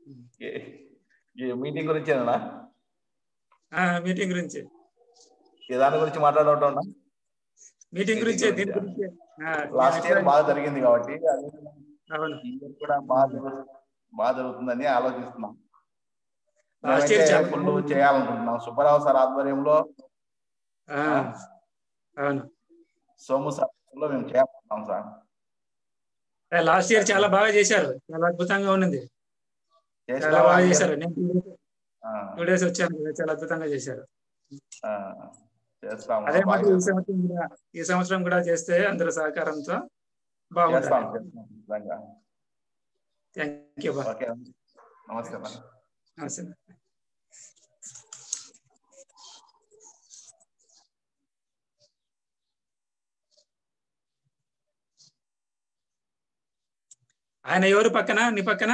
ఏ- ఈ మీటింగ్ గురించేనా ఆ, మీటింగ్ గురించి ఏ దాని గురించి మాట్లాడుకుంటున్నా మీటింగ్ గురించి దీని గురించి ఆ, లాస్ట్ ఇయర్ బాగా జరిగింది కాబట్టి అది అవును ఈ ఇయర్ కూడా బాగా జరుగు- బాగా జరుగుతుందని ఆలోచిస్తున్నాం లాస్ట్ ఇయర్ మేమైతే చాలా ఫుల్ చేయాలనుకుంటున్నాం సుబ్బారావు సార్ ఆధ్వర్యంలో ఆ, అవును సోము సార్ లో మేము చేయాలనుకుంటున్నాం సార్ లాస్ట్ ఇయర్ చాలా బాగా చేశారు చాలా అద్భుతంగా ఉన్నది చాలా బాగా చేశారు నేను ఆ, టూ డేస్ వచ్చాను కదా, చాలా అద్భుతంగా చేశారు ఆ, చేస్తాం అదే బాగా మరి ఈ చేస్తాం. సంవత్సరం కూడా ఈ సంవత్సరం కూడా చేస్తే అందరి సహకారంతో చేస్తాం బాగుంటుంది చేస్తాం నిజంగా. థ్యాంక్ యూ బా ఓకే నమస్తే అన్న. నమస్తే ఆయన ఎవరు పక్కన నీ పక్కన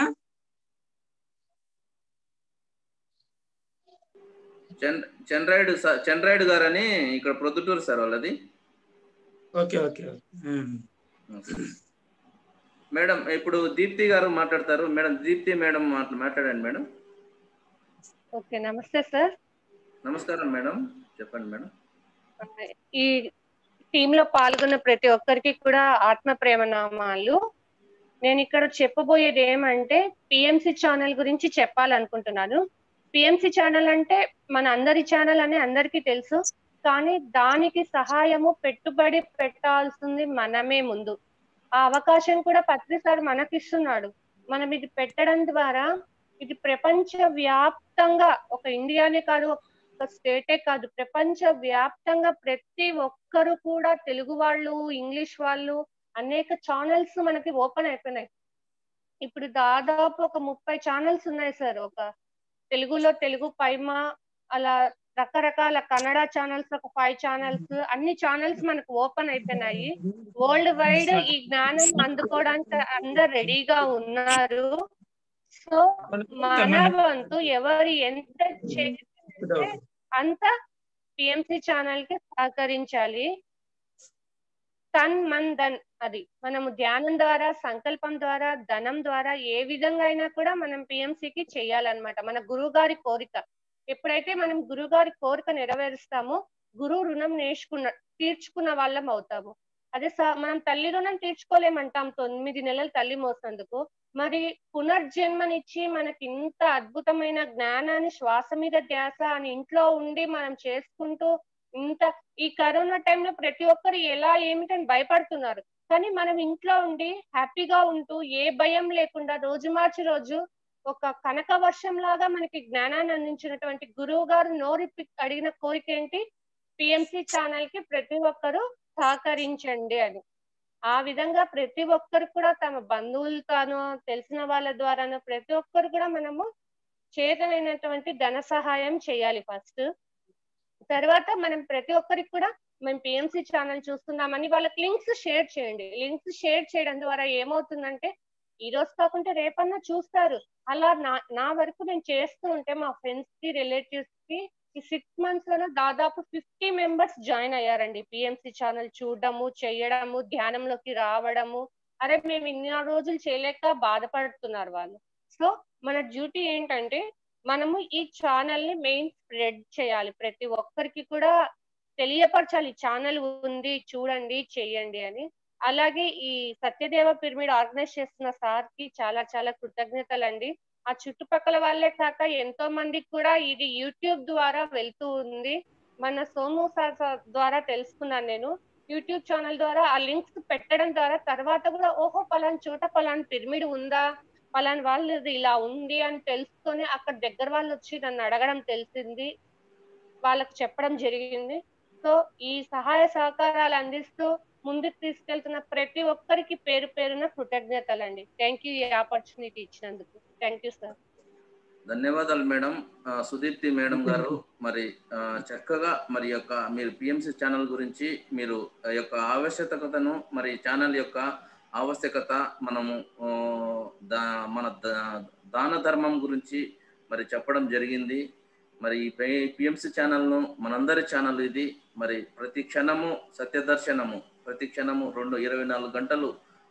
చంద్ర చంద్రాయుడు సార్ చంద్రాయుడు గారని ఇక్కడ ప్రొద్దుటూరు సార్ వాళ్ళది ఓకే ఓకే ఉమ్. మేడం ఇప్పుడు దీప్తి గారు మాట్లాడతారు మేడం దీప్తి మేడం మాట్లా- మాట్లాడండి మేడం ఓకే నమస్తే సార్ నమస్కారం మేడం చెప్పండి మేడం ఈ టీమ్ లో పాల్గొన్న ప్రతి ఒక్కరికి కూడా ఆత్మ ప్రేమ నామాలు నేను ఇక్కడ చెప్పబోయేది ఏమంటే పిఎంసి ఛానల్ గురించి చెప్పాలనుకుంటున్నాను పిఎంసి ఛానల్ అంటే మన అందరి ఛానల్ అని అందరికీ తెలుసు కానీ దానికి సహాయము పెట్టుబడి పెట్టాల్సింది మనమే ముందు ఆ అవకాశం కూడా పత్రి సార్ మనకిస్తున్నాడు మనం ఇది పెట్టడం ద్వారా ఇది ప్రపంచ వ్యాప్తంగా ఒక ఇండియానే కాదు ఒక స్టేటే కాదు ప్రపంచ వ్యాప్తంగా ప్రతి ఒక్కరు కూడా తెలుగు వాళ్ళు ఇంగ్లీష్ వాళ్ళు అనేక ఛానల్స్ మనకి ఓపెన్ అయిపోయినాయి ఇప్పుడు దాదాపు ఒక ముప్పై ఛానల్స్ ఉన్నాయి సార్ ఒక తెలుగులో తెలుగు పైమా అలా రకరకాల కన్నడ ఛానల్స్ ఒక ఫైవ్ ఛానల్స్ అన్ని ఛానల్స్ మనకు ఓపెన్ అయిపోయినాయి వరల్డ్ వైడ్ ఈ జ్ఞానం అందుకోవడానికి అందరు రెడీగా ఉన్నారు సో మన వంతు ఎవరు ఎంత చేస్తే అంత పిఎంసి ఛానల్ కి సహకరించాలి తన్ మన్ ధన్ అది మనము ధ్యానం ద్వారా సంకల్పం ద్వారా ధనం ద్వారా ఏ విధంగా అయినా కూడా మనం PMC కి చేయాలన్నమాట మన గురువు గారి కోరిక ఎప్పుడైతే మనం గురువు గారి కోరిక నెరవేరుస్తామో గురువు రుణం నేర్చుకున్న తీర్చుకున్న వాళ్ళం అవుతాము అదే స- మనం తల్లి రుణం తీర్చుకోలేమంటాం తొమ్మిది నెలలు తల్లి మోసినందుకు మరి పునర్జన్మనిచ్చి మనకి ఇంత అద్భుతమైన జ్ఞానాన్ని శ్వాస మీద ధ్యాస అని ఇంట్లో ఉండి మనం చేసుకుంటూ ఇంత ఈ కరోనా టైంలో ప్రతి ఒక్కరు ఎలా ఏమిటని భయపడుతున్నారు కానీ మనం ఇంట్లో ఉండి హ్యాపీగా ఉంటూ ఏ భయం లేకుండా రోజు మార్చి రోజు ఒక కనక వర్షం లాగా మనకి జ్ఞానాన్ని అందించినటువంటి గురువు గారు నోరిప్పి అడిగిన కోరిక ఏంటి పిఎంసి ఛానల్ కి ప్రతి ఒక్కరు సహకరించండి అని ఆ విధంగా ప్రతి ఒక్కరు కూడా తమ బంధువులతోనో తెలిసిన వాళ్ళ ద్వారానో ప్రతి ఒక్కరు కూడా మనము చేతనైనటువంటి ధన సహాయం చేయాలి ఫస్ట్ తర్వాత మనం ప్రతి ఒక్కరికి కూడా మేము పిఎంసి ఛానల్ చూస్తున్నామని వాళ్ళకి లింక్స్ షేర్ చేయండి లింక్స్ షేర్ చేయడం ద్వారా ఏమవుతుందంటే ఈ రోజు కాకుంటే రేపన్నా చూస్తారు అలా నా నా వరకు నేను చేస్తూ ఉంటే మా ఫ్రెండ్స్ కి రిలేటివ్స్ కి ఈ సిక్స్ మంత్స్ లో దాదాపు ఫిఫ్టీ మెంబర్స్ జాయిన్ అయ్యారండి పిఎంసి ఛానల్ చూడడము చేయడము ధ్యానంలోకి రావడము అరే మేము ఇన్ని రోజులు చేయలేక బాధపడుతున్నారు వాళ్ళు సో మన డ్యూటీ ఏంటంటే మనము ఈ ఛానల్ ని మెయిన్ స్ప్రెడ్ చేయాలి ప్రతి ఒక్కరికి కూడా తెలియపరచాలి ఛానల్ ఉంది చూడండి చేయండి అని అలాగే ఈ సత్యదేవ పిరమిడ్ ఆర్గనైజ్ చేస్తున్న సార్ కి చాలా చాలా కృతజ్ఞతలండి ఆ చుట్టుపక్కల వాళ్ళే కాక ఎంతో మందికి కూడా ఇది యూట్యూబ్ ద్వారా వెళ్తూ ఉంది మన సోము సార్ సార్ ద్వారా తెలుసుకున్నాను నేను యూట్యూబ్ ఛానల్ ద్వారా ఆ లింక్స్ పెట్టడం ద్వారా తర్వాత కూడా ఓహో పలానా చోట పలానా పిరమిడ్ ఉందా పలానా వాళ్ళది ఇలా ఉంది అని తెలుసుకొని అక్కడ దగ్గర వాళ్ళు వచ్చి నన్ను అడగడం తెలిసింది వాళ్ళకి చెప్పడం జరిగింది సో ఈ సహాయ సహకారాలు అందిస్తూ ముందుకు తీసుకెళ్తున్న ప్రతి ఒక్కరికి పేరు పేరున కృతజ్ఞతలండి థ్యాంక్ యూ ఈ ఆపర్చునిటీ ఇచ్చినందుకు థ్యాంక్ యూ సార్ ధన్యవాదాలు మేడం ఆ, సుదీప్తి మేడం గారు మరి ఆ, చక్కగా మరి యొక్క మీరు పిఎంసి ఛానల్ గురించి మీరు ఆ యొక్క ఆవశ్యకతను మరి ఛానల్ యొక్క ఆవశ్యకత మనము ఆ, దా మన దా- దాన ధర్మం గురించి మరి చెప్పడం జరిగింది మరి ఈ పిఎంసి ఛానల్ను మనందరి ఛానల్ ఇది మరి ప్రతి క్షణము సత్యదర్శనము ప్రతి క్షణము రెండు ఇరవై నాలుగు గంటలు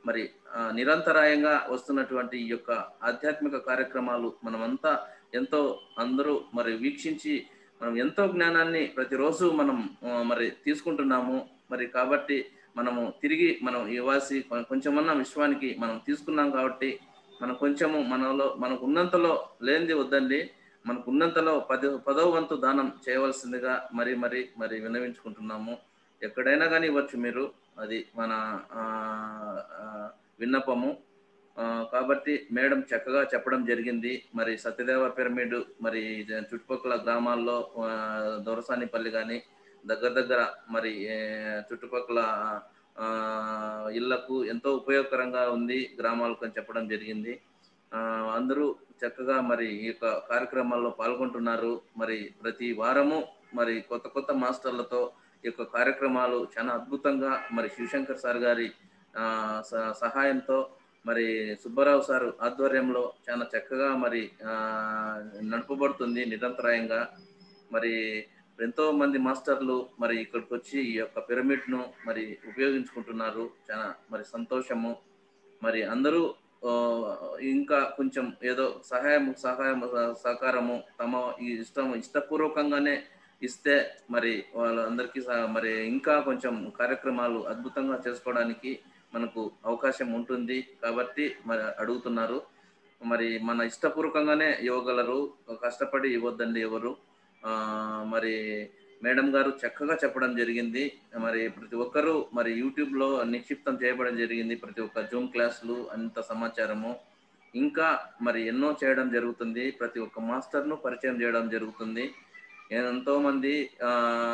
మరి ఆ, నిరంతరాయంగా వస్తున్నటువంటి ఈ యొక్క ఆధ్యాత్మిక కార్యక్రమాలు మనమంతా ఎంతో అందరూ మరి వీక్షించి మనం ఎంతో జ్ఞానాన్ని ప్రతిరోజు మనం ఆ, మరి తీసుకుంటున్నాము మరి కాబట్టి మనము తిరిగి మనం ఇవ్వాల్సి కొ- కొంచెమన్నా విశ్వానికి మనం తీసుకున్నాం కాబట్టి మనం కొంచెము మనలో మనకు ఉన్నంతలో లేనిది వద్దండి మనకు ఉన్నంతలో పది పదవ వంతు దానం చేయవలసిందిగా మరి మరి మరి విన్నవించుకుంటున్నాము ఎక్కడైనా కానీ ఇవ్వచ్చు మీరు అది మన ఆ, ఆ, విన్నపము ఆ, కాబట్టి మేడం చక్కగా చెప్పడం జరిగింది మరి సత్యదేవ పిరమిడ్ మరి చుట్టుపక్కల గ్రామాల్లో ఆ, దొరసానిపల్లి కానీ దగ్గర దగ్గర మరి ఏ, చుట్టుపక్కల ఆ, ఇళ్లకు ఎంతో ఉపయోగకరంగా ఉంది గ్రామాలకు అని చెప్పడం జరిగింది ఆ, అందరూ చక్కగా మరి ఈ యొక్క కార్యక్రమాల్లో పాల్గొంటున్నారు మరి ప్రతి వారము మరి కొత్త కొత్త మాస్టర్లతో ఈ యొక్క కార్యక్రమాలు చాలా అద్భుతంగా మరి శివశంకర్ సార్ గారి ఆ, స- సహాయంతో మరి సుబ్బారావు సార్ ఆధ్వర్యంలో చాలా చక్కగా మరి ఆ, నడపబడుతుంది నిరంతరాయంగా మరి ఎంతో మంది మాస్టర్లు మరి ఇక్కడికి వచ్చి ఈ యొక్క పిరమిడ్ ను మరి ఉపయోగించుకుంటున్నారు చాలా మరి సంతోషము మరి అందరూ ఆ, ఇంకా కొంచెం ఏదో సహాయం సహాయం సహకారము తమ ఈ ఇష్టం ఇష్టపూర్వకంగానే ఇస్తే మరి వాళ్ళందరికీ సహ- మరి ఇంకా కొంచెం కార్యక్రమాలు అద్భుతంగా చేసుకోవడానికి మనకు అవకాశం ఉంటుంది కాబట్టి మరి అడుగుతున్నారు మరి మన ఇష్టపూర్వకంగానే ఇవ్వగలరు కష్టపడి ఇవ్వద్దండి ఎవరు ఆ, మరి మేడం గారు చక్కగా చెప్పడం జరిగింది మరి ప్రతి ఒక్కరూ మరి యూట్యూబ్ లో నిక్షిప్తం చేయబడడం జరిగింది ప్రతి ఒక్క జూమ్ క్లాసులు అంత సమాచారము ఇంకా మరి ఎన్నో చేయడం జరుగుతుంది ప్రతి ఒక్క మాస్టర్ ను పరిచయం చేయడం జరుగుతుంది ఎంతో మంది ఆ,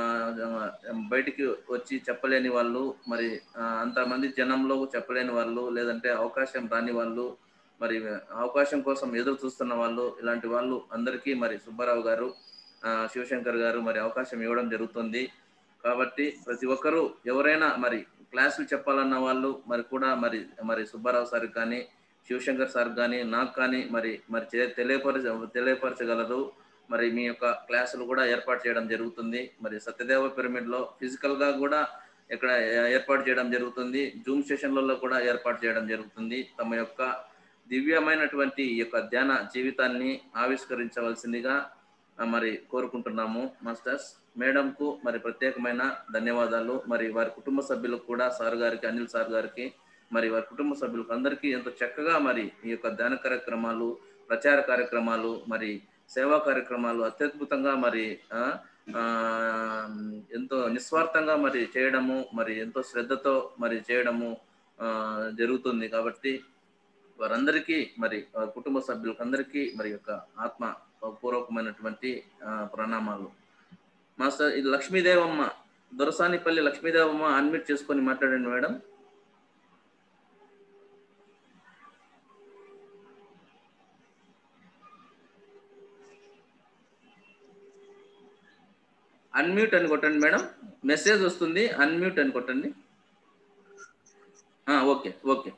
బయటికి వచ్చి చెప్పలేని వాళ్ళు మరి ఆ, అంతమంది జనంలో చెప్పలేని వాళ్ళు లేదంటే అవకాశం రాని వాళ్ళు మరి అవకాశం కోసం ఎదురు చూస్తున్న వాళ్ళు ఇలాంటి వాళ్ళు అందరికీ మరి సుబ్బారావు గారు ఆ, శివశంకర్ గారు మరి అవకాశం ఇవ్వడం జరుగుతుంది కాబట్టి ప్రతి ఒక్కరూ ఎవరైనా మరి క్లాసులు చెప్పాలన్న వాళ్ళు మరి కూడా మరి మరి సుబ్బారావు సార్ కానీ శివశంకర్ సార్ కానీ నాకు కానీ మరి మరి చే- తెలియపరచ తెలియపరచగలరు మరి మీ యొక్క క్లాసులు కూడా ఏర్పాటు చేయడం జరుగుతుంది మరి సత్యదేవ పిరమిడ్ లో ఫిజికల్ గా కూడా ఇక్కడ ఏర్పాటు చేయడం జరుగుతుంది జూమ్ సెషన్లలో కూడా ఏర్పాటు చేయడం జరుగుతుంది తమ యొక్క దివ్యమైనటువంటి ఈ యొక్క ధ్యాన జీవితాన్ని ఆవిష్కరించవలసిందిగా ఆ, మరి కోరుకుంటున్నాము మాస్టర్స్ మేడం కు మరి ప్రత్యేకమైన ధన్యవాదాలు మరి వారి కుటుంబ సభ్యులకు కూడా సార్ గారికి అనిల్ సార్ గారికి మరి వారి కుటుంబ సభ్యులకు అందరికీ ఎంతో చక్కగా మరి ఈ యొక్క ధ్యాన కార్యక్రమాలు ప్రచార కార్యక్రమాలు మరి సేవా కార్యక్రమాలు అత్యద్భుతంగా మరి ఆ, ఆ, ఎంతో నిస్వార్థంగా మరి చేయడము మరి ఎంతో శ్రద్ధతో మరి చేయడము ఆ, జరుగుతుంది కాబట్టి వారందరికీ మరి వారి కుటుంబ సభ్యులకు అందరికీ మరి యొక్క ఆత్మ పూర్వకమైనటువంటి ఆ, ప్రణామాలు మాస్టర్ ఇది లక్ష్మీదేవమ్మ దొరసానిపల్లి లక్ష్మీదేవమ్మ అన్మిట్ చేసుకొని మాట్లాడండి మేడం అన్మ్యూట్ అని కొట్టండి మేడం మెసేజ్ వస్తుంది అన్మ్యూట్ అని కొట్టండి ఆ, okay okay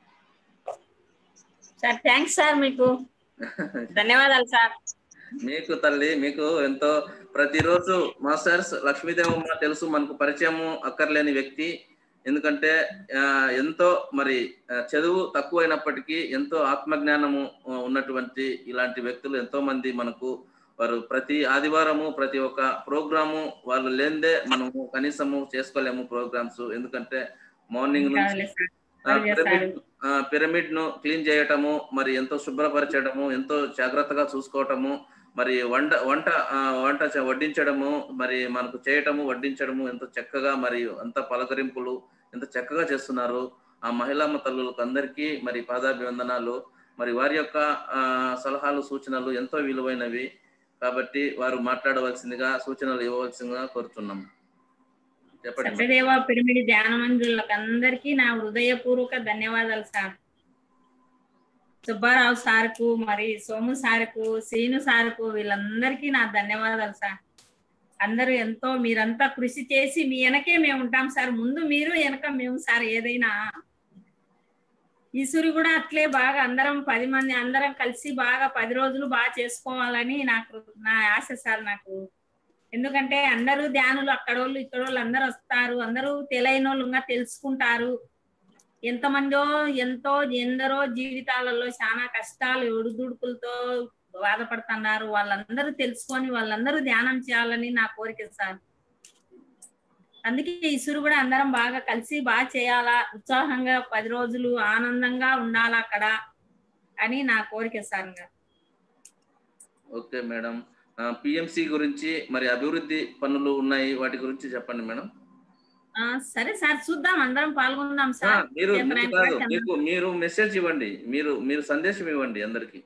sir thanks sir మీకు ధన్యవాదాలు సార్ మీకు తల్లి మీకు ఎంతో ప్రతిరోజు మాస్టర్స్ లక్ష్మీదేవమ్మ తెలుసు మనకు పరిచయము అక్కర్లేని వ్యక్తి ఎందుకంటే ఆ, ఎంతో మరి ఆ, చదువు తక్కువైనప్పటికీ ఎంతో ఆత్మజ్ఞానము ఆ, ఉన్నటువంటి ఇలాంటి వ్యక్తులు ఎంతో మంది మనకు వారు ప్రతి ఆదివారము ప్రతి ఒక్క ప్రోగ్రాము వాళ్ళు లేనిదే మనము కనీసము చేసుకోలేము ప్రోగ్రామ్స్ ఎందుకంటే మార్నింగ్ నుంచి కావాలి సార్. ఆ, కావాలి పిరమిడ్ సార్. ఆ, పిరమిడ్ ను క్లీన్ చేయటము మరి ఎంతో శుభ్రపరచడము ఎంతో జాగ్రత్తగా చూసుకోవటము మరి వంట వంట ఆ, వంట చ- వడ్డించడము మరి మనకు చేయటము వడ్డించడము ఎంతో చక్కగా మరి అంత పలకరింపులు ఎంత చక్కగా చేస్తున్నారు ఆ మహిళా తల్లులకు అందరికీ మరి పాదాభివందనాలు మరి వారి యొక్క ఆ, సలహాలు సూచనలు ఎంతో విలువైనవి కాబట్టి వారు మాట్లాడవలసిందిగా సూచనలు ఇవ్వవలసిందిగా కోరుతున్నాం చెప్పండి మేడం. సత్యదేవ పిరమిడ్ ధ్యాన మందిరులకు అందరికీ నా హృదయపూర్వక ధన్యవాదాలు సార్ సుబ్బారావు సార్కు మరి సోము సార్కు శ్రీను సార్కు వీళ్ళందరికీ నా ధన్యవాదాలు సార్ అందరూ ఎంతో మీరంతా కృషి చేసి మీ వెనకే మేము ఉంటాం సార్ ముందు మీరు వెనక మేము సార్ ఏదైనా ఈశ్వరి కూడా అట్లే బాగా అందరం పది మంది అందరం కలిసి బాగా పది రోజులు బాగా చేసుకోవాలని నాకు నా ఆశ సార్ నాకు ఎందుకంటే అందరూ ధ్యానులు అక్కడోళ్ళు ఇక్కడోళ్ళు అందరూ వస్తారు అందరూ తెలియని వాళ్ళు ఇంకా తెలుసుకుంటారు ఎంతమందో ఎంతో ఎందరో జీవితాలలో చాలా కష్టాలు ఒడిదుడుకులతో బాధపడుతున్నారు వాళ్ళందరూ తెలుసుకొని వాళ్ళందరూ ధ్యానం చేయాలని నా కోరిక సార్ అందుకే ఈశ్వరు కూడా అందరం బాగా కలిసి బాగా చేయాలా ఉత్సాహంగా పది రోజులు ఆనందంగా ఉండాలా అక్కడ అని నా కోరిక సార్ ఇంకా. ఓకే మేడం పిఎంసి గురించి మరి అభివృద్ధి పనులు ఉన్నాయి వాటి గురించి చెప్పండి మేడం ఆ, సరే సార్ చూద్దాం అందరం పాల్గొందాం ఆ, సార్ మీరు చంద్రాయణ మీకు కాదు కూడా మీకు మీరు మెసేజ్ ఇవ్వండి మీరు మీరు సందేశం ఇవ్వండి అందరికి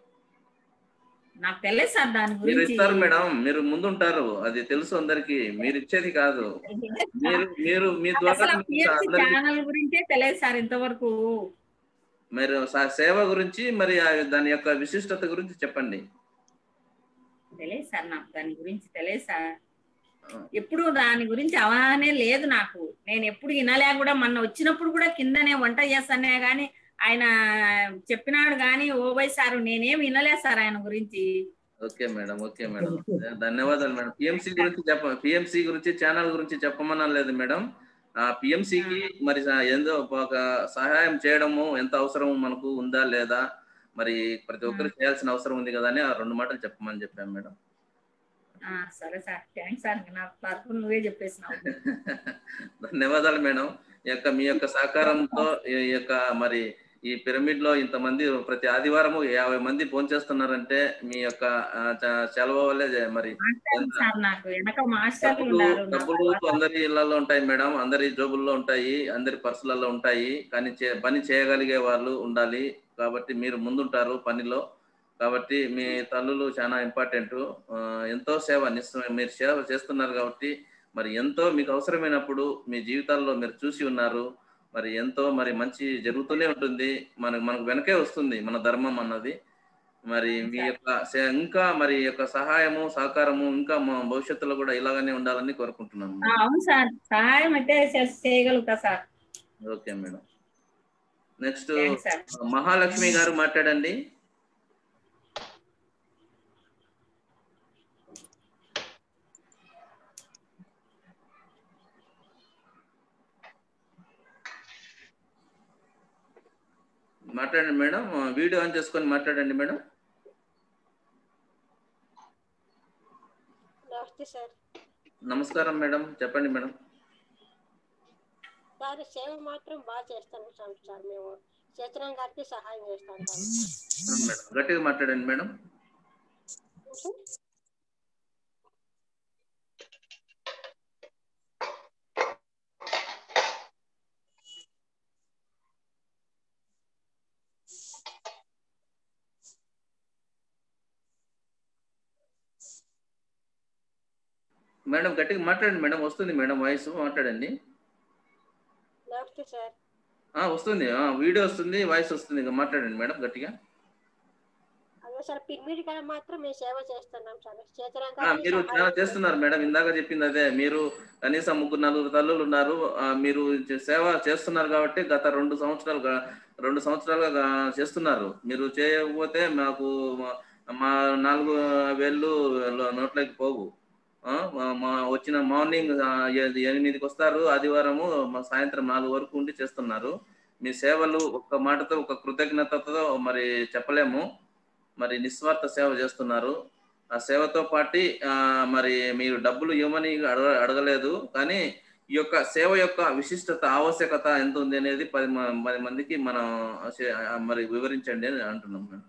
నాకు తెలియదు సార్ దాని మీరు గురించి ఇస్తారు మేడం మీరు ముందుంటారు అది తెలుసు అందరికి మీరు ఇచ్చేది కాదు మీరు మీరు మీ ద్వారా అసలు మీకు అందరికీ ఛానల్ గురించే తెలియదు సార్ ఇంతవరకు మీరు స- సేవ గురించి మరి ఆ దాని యొక్క విశిష్టత గురించి చెప్పండి తెలియదు సార్ నాకు దాని గురించి తెలియదు సార్ ఎప్పుడు దాని గురించి అవగాహనే లేదు నాకు నేను ఎప్పుడు వినలే కూడా మొన్న వచ్చినప్పుడు కూడా కిందనే వంట చేస్తానే గాని ఆయన చెప్పినాడు గాని ఓబై సార్ నేనేం వినలే సార్ ఆయన గురించి ఓకే మేడం ఓకే మేడం ధన్యవాదాలు మేడం పిఎంసి గురించి చెప్ప పిఎంసి గురించి ఛానల్ గురించి చెప్పమన్నా లేదు మేడం ఆ పిఎంసికి మరి స- ఏందో ఒక సహాయం చేయడము ఎంత అవసరం మనకు ఉందా లేదా మరి ప్రతి ఒక్కరు చేయాల్సిన అవసరం ఉంది కదా అని ఆ రెండు మాటలు చెప్పమని చెప్పాను మేడం ఆ సరే సార్ థ్యాంక్స్ సార్ నా తరఫున నువ్వే చెప్పేసినావు ధన్యవాదాలు మేడం ఈ యొక్క మీ యొక్క సహకారంతో ఈ యొక్క మరి ఈ పిరమిడ్ లో ఇంతమంది ప్రతి ఆదివారము యాభై మంది ఫోన్ చేస్తున్నారంటే మీ యొక్క ఆ, చ- సెలవు వల్లే జ- మరి ఎంత- సార్ నాకు వెనక మాస్టర్లు డబ్బులు ఉన్నారు నా డబ్బులు అందరి ఇళ్లలో ఉంటాయి మేడం అందరి జోబుల్లో ఉంటాయి అందరి పర్సులలో ఉంటాయి కానీ చే- పని చేయగలిగే వాళ్ళు ఉండాలి కాబట్టి మీరు ముందుంటారు పనిలో కాబట్టి మీ తల్లులు చాలా ఇంపార్టెంట్ ఎంతో సేవ నిస్స మీరు సేవ చేస్తున్నారు కాబట్టి మరి ఎంతో మీకు అవసరమైనప్పుడు మీ జీవితాల్లో మీరు చూసి ఉన్నారు మరి ఎంతో మరి మంచి జరుగుతూనే ఉంటుంది మనకు మనకు వెనకే వస్తుంది మన ధర్మం అన్నది మరి మీ యొక్క సే- ఇంకా మరి ఈ యొక్క సహాయము సహకారము ఇంకా మా భవిష్యత్తులో కూడా ఇలాగనే ఉండాలని కోరుకుంటున్నాను ఆ, అవును సార్ సహాయం అయితే చే- చేయగలుగుతా sir okay madam next thanks sir Mahalakshmi గారు మాట్లాడండి మాట్లాడండి మేడం వీడియో ఆన్ చేసుకొని మాట్లాడండి మేడం నమస్తే సార్ నమస్కారం మేడం చెప్పండి మేడం సార్ సేవ మాత్రం బాగా చేస్తాను సార్ సార్ మేము చేతనం గారికి సహాయం చేస్తాం సార్ ఆ, మేడం గట్టిగా మాట్లాడండి మేడం మేడం గట్టిగా మాట్లాడండి మేడం వస్తుంది మేడం వాయిస్ మాట్లాడండి నమస్తే సార్ ఆ, వస్తుంది ఆ, వీడియో వస్తుంది వాయిస్ వస్తుంది ఇంకా మాట్లాడండి మేడం గట్టిగా అదే సార్ పిర్మిడి కాడ మాత్రం మేము సేవ చేస్తున్నాం సార్ చేతనం ఆ, మీరు చాలా చేస్తున్నారు మేడం ఇందాక చెప్పింది అదే మీరు కనీసం ముగ్గురు నలుగురు తల్లులు ఉన్నారు ఆ, మీరు చే- సేవ చేస్తున్నారు కాబట్టి గత రెండు సంవత్సరాలుగా రెండు సంవత్సరాలుగా గా- చేస్తున్నారు మీరు చేయకపోతే మాకు మా- మా నాలుగు వేళ్ళు లో- నోట్లోకి పోవు ఆ, మా- మా వచ్చిన మార్నింగ్ ఆ, ఎ- ఎనిమిదికి వస్తారు ఆదివారము మా సాయంత్రం నాలుగు వరకు ఉండి చేస్తున్నారు మీ సేవలు ఒక్క మాటతో ఒక కృతజ్ఞతతో మరి చెప్పలేము మరి నిస్వార్థ సేవ చేస్తున్నారు ఆ సేవతో పాటి ఆ, మరి మీరు డబ్బులు ఇవ్వమని అడగ అడగలేదు కానీ ఈ యొక్క సేవ యొక్క విశిష్టత ఆవశ్యకత ఎంత ఉంది అనేది పది మ- పది మందికి మనం చే- ఆ, మరి వివరించండి అని అంటున్నాం మేడం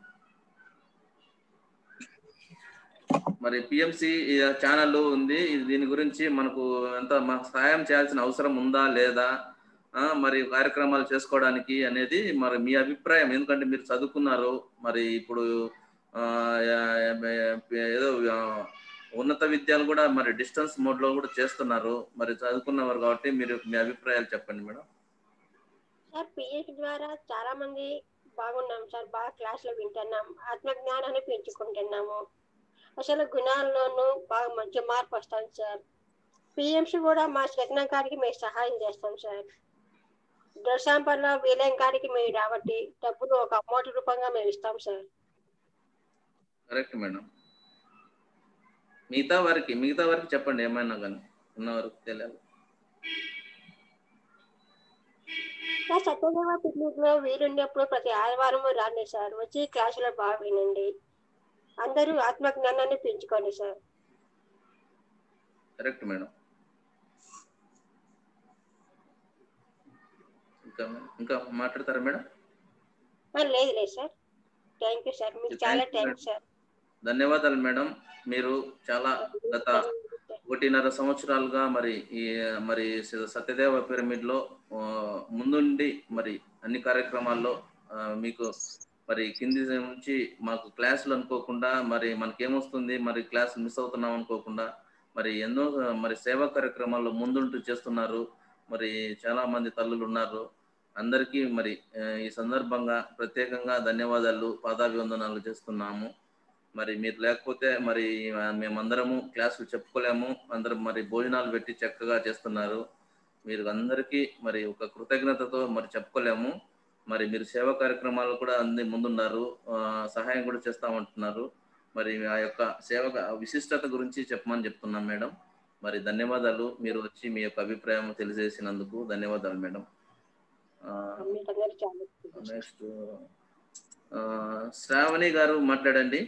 మరి పిఎంసి ఛానల్ ఉంది ఇది దీని గురించి మనకు ఎంత మ- సహాయం చేయాల్సిన అవసరం ఉందా లేదా ఆ, మరి కార్యక్రమాలు చేసుకోవడానికి అనేది మరి మీ అభిప్రాయం ఎందుకంటే మీరు చదువుకున్నారు మరి ఇప్పుడు ఆ, యా- ఏదో ఆ, ఉన్నత విద్యలు కూడా మరి డిస్టెన్స్ మోడ్ లో కూడా చేస్తున్నారు మరి చదువుకున్నవారు కాబట్టి మీరు మీ అభిప్రాయాలు చెప్పండి మేడం సార్ పిఎస్ ద్వారా చాలా మంది బాగున్నాం సార్ బాగా క్లాసులో వింటున్నాం ఆత్మజ్ఞానాన్ని పెంచుకుంటున్నాము అసలు గుణాల్లోనూ బాగా మంచి మార్పు వస్తాం సార్ పిఎంసి కూడా మా శగ్నం గారికి మేము సహాయం చేస్తాం సార్ దర్శాంపల్లో విలయం గారికి మేము రాబట్టి డబ్బులు ఒక అమౌంట్ రూపంగా మేము ఇస్తాం సార్ కరెక్ట్ మేడం మిగతా వారికి మిగతా వారికి చెప్పండి ఏమైనా కానీ ఉన్నవారికి తెలియాలి సార్ సత్యదేవ పిక్నిక్ లో వీలున్నప్పుడు ప్రతి ఆదివారం రాండి సార్ వచ్చి క్లాసులో బాగా వినండి అందరూ ఆత్మజ్ఞానాన్ని పెంచుకోండి సార్ కరెక్ట్ మేడం ఇంకా ఇంకా మాట్లాడతారా మేడం ఆ, లేదు లేదు సార్ థ్యాంక్ యూ సార్ మీకు చాలా థ్యాంక్స్ సార్ ధన్యవాదాలు మేడం మీరు చాలా గత ఒకటిన్నర సంవత్సరాలుగా మరి ఈ మరి సత్యదేవ పిరమిడ్ లో ఆ, ముందుండి మరి అన్ని కార్యక్రమాల్లో ఆ, మీకు మరి కింది నుంచి మాకు క్లాసులు అనుకోకుండా మరి మనకేమొస్తుంది మరి క్లాస్ మిస్ అవుతున్నాం అనుకోకుండా మరి ఎన్నో మరి సేవా కార్యక్రమాల్లో ముందుంటూ చేస్తున్నారు మరి చాలా మంది తల్లులు ఉన్నారు అందరికీ మరి ఆ, ఈ సందర్భంగా ప్రత్యేకంగా ధన్యవాదాలు పాదాభివందనాలు చేస్తున్నాము మరి మీరు లేకపోతే మరి ఆ, మేమందరము క్లాసులు చెప్పుకోలేము అందరం మరి భోజనాలు పెట్టి చక్కగా చేస్తున్నారు మీరు అందరికీ మరి ఒక కృతజ్ఞతతో మరి చెప్పుకోలేము మరి మీరు సేవా కార్యక్రమాలు కూడా అన్ని ముందున్నారు ఆ, సహాయం కూడా చేస్తామంటున్నారు మరి ఆ యొక్క సేవ విశిష్టత గురించి చెప్పమని చెప్తున్నాం మేడం మరి ధన్యవాదాలు మీరు వచ్చి మీ యొక్క అభిప్రాయం తెలియజేసినందుకు ధన్యవాదాలు మేడం మీకందరూ చాలా నెక్స్ట్ శ్రావణి గారు మాట్లాడండి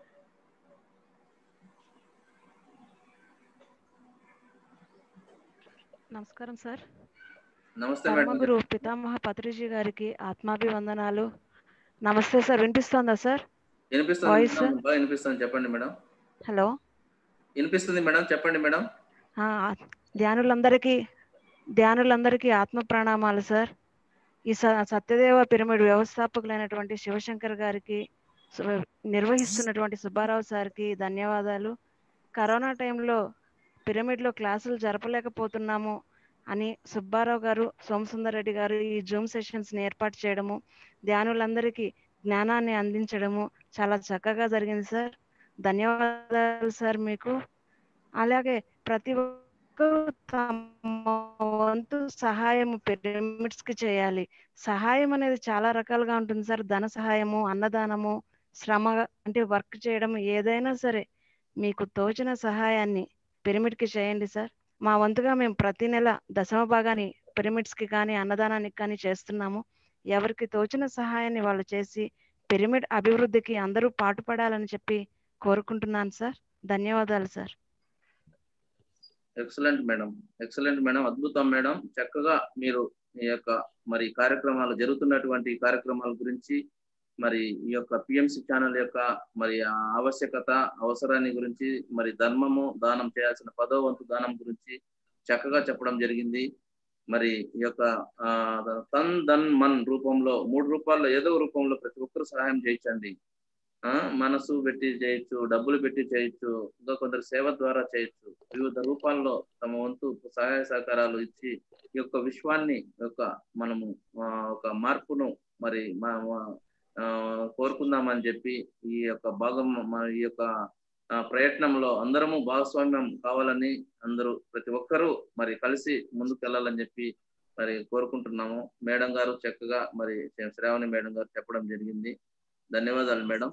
నమస్కారం సార్ నమస్తే మేడం పరమగురు పితామహ పత్రిజీ గారికి ఆత్మాభివందనాలు నమస్తే సార్ వినిపిస్తోందా సార్ వినిపిస్తుంది వాయిస్ మేడం? బాగా వినిపిస్తుంది చెప్పండి మేడం హలో వినిపిస్తుంది మేడం చెప్పండి మేడం ఆ, ధ్యానులందరికీ ధ్యానులందరికీ ఆత్మ ప్రణామాలు సార్ ఈ స- సత్యదేవ పిరమిడ్ వ్యవస్థాపకులైనటువంటి శివశంకర్ గారికి సు- నిర్వహిస్తున్నటువంటి సుబ్బారావు సార్కి ధన్యవాదాలు కరోనా టైంలో పిరమిడ్లో క్లాసులు జరపలేకపోతున్నాము అని సుబ్బారావు గారు సోమసుందర్ రెడ్డి గారు ఈ జూమ్ సెషన్స్ని ఏర్పాటు చేయడము ధ్యానులందరికీ జ్ఞానాన్ని అందించడము చాలా చక్కగా జరిగింది సార్ ధన్యవాదాలు సార్ మీకు అలాగే ప్రతి ఒక్కరూ తమ వంతు సహాయం పిరమిడ్స్ కి చేయాలి సహాయం అనేది చాలా రకాలుగా ఉంటుంది సార్ ధన సహాయము అన్నదానము శ్రమ అంటే వర్క్ చేయడం ఏదైనా సరే మీకు తోచిన సహాయాన్ని పిరమిడ్ కి చేయండి సార్ మా వంతుగా మేము ప్రతి నెల దశమ భాగాన్ని పిరమిడ్స్ కి కానీ అన్నదానానికి కానీ చేస్తున్నాము ఎవరికి తోచిన సహాయాన్ని వాళ్ళు చేసి పిరమిడ్ అభివృద్ధికి అందరూ పాటుపడాలని చెప్పి కోరుకుంటున్నాను సార్ ధన్యవాదాలు sir excellent madam excellent madam అద్భుతం మేడం చక్కగా మీరు ఈ యొక్క మరి కార్యక్రమాలు జరుగుతున్నటువంటి కార్యక్రమాల గురించి మరి ఈ యొక్క పిఎంసి ఛానల్ యొక్క మరి ఆ ఆవశ్యకత అవసరాన్ని గురించి మరి ధర్మము దానం చేయాల్సిన పదో వంతు దానం గురించి చక్కగా చెప్పడం జరిగింది మరి ఈ యొక్క ఆ, తన్ ధన్ మన్ రూపంలో మూడు రూపాల్లో ఏదో ఒక రూపంలో ప్రతి ఒక్కరు సహాయం చేయించండి ఆ, మనసు పెట్టి చేయొచ్చు డబ్బులు పెట్టి చేయొచ్చు ఇంకా కొందరు సేవ ద్వారా చేయొచ్చు వివిధ రూపాల్లో తమ వంతు సహాయ సహకారాలు ఇచ్చి ఈ యొక్క విశ్వాన్ని యొక్క మనము ఆ, ఒక మార్పును మరి మా- మా- ఆ, కోరుకుందామని చెప్పి ఈ యొక్క భాగం మన ఈ యొక్క ఆ, ప్రయత్నంలో అందరము భాగస్వామ్యం కావాలని అందరూ ప్రతి ఒక్కరూ మరి కలిసి ముందుకు వెళ్ళాలని చెప్పి మరి కోరుకుంటున్నాము మేడం గారు చక్కగా మరి శ్రావణి మేడం గారు చెప్పడం జరిగింది ధన్యవాదాలు మేడం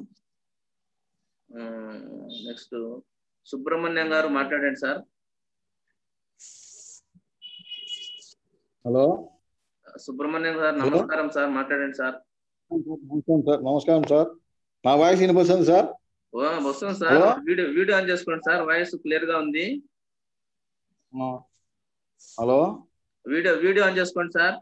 నెక్స్ట్ సుబ్రహ్మణ్యం గారు మాట్లాడండి సార్ హలో సుబ్రహ్మణ్యం గారు Hello. నమస్కారం సార్ మాట్లాడండి సార్ నమస్కారం సార్ నమస్కారం సార్ నా వాయిస్ వినిపిస్తుంది సార్ ఓ, వస్తుంది sir Hello. Video video on చేసుకోండి సార్ వాయిస్ క్లియర్ గా ఉంది ఆ. హలో వీడియో వీడియో ఆన్ చేసుకోండి సార్